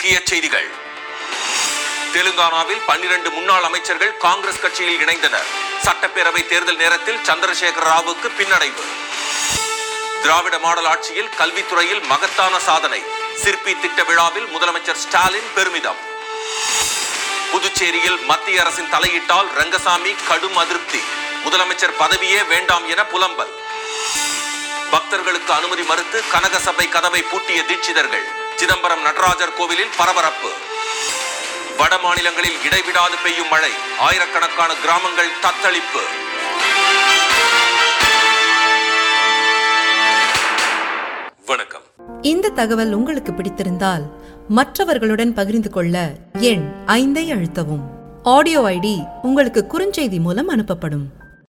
முக்கிய செய்திகள் தெலுங்கானாவில் பன்னிரண்டு முன்னாள் அமைச்சர்கள் காங்கிரஸ் கட்சியில் இணைந்தனர் சட்டப்பேரவை தேர்தல் நேரத்தில் சந்திரசேகர ராவுக்கு பின்னடைவு திராவிட மாடல் ஆட்சியில் கல்வித்துறையில் மகத்தான சாதனை சிற்பி திட்ட விழாவில் முதலமைச்சர் ஸ்டாலின் பெருமிதம் புதுச்சேரியில் மத்திய அரசின் தலையிட்டால் ரங்கசாமி கடும் அதிருப்தி முதலமைச்சர் பதவியே வேண்டாம் என புலம்பல் பக்தர்களுக்கு அனுமதி மறுத்து கனகசபை கதவை பூட்டிய தீட்சிதர்கள் சிதம்பரம் நடராஜர் கோவிலில் பரபரப்பு வட மாநிலங்களில் இடைவிடாது பெய்யும் மழை ஆயிரக்கணக்கான கிராமங்கள் தத்தளிப்பு வணக்கம் இந்த தகவல் உங்களுக்கு பிடித்திருந்தால் மற்றவர்களுடன் பகிர்ந்து கொள்ள எண் ஐந்தை அழுத்தவும் ஆடியோ ஐடி உங்களுக்கு குறுஞ்செய்தி மூலம் அனுப்பப்படும்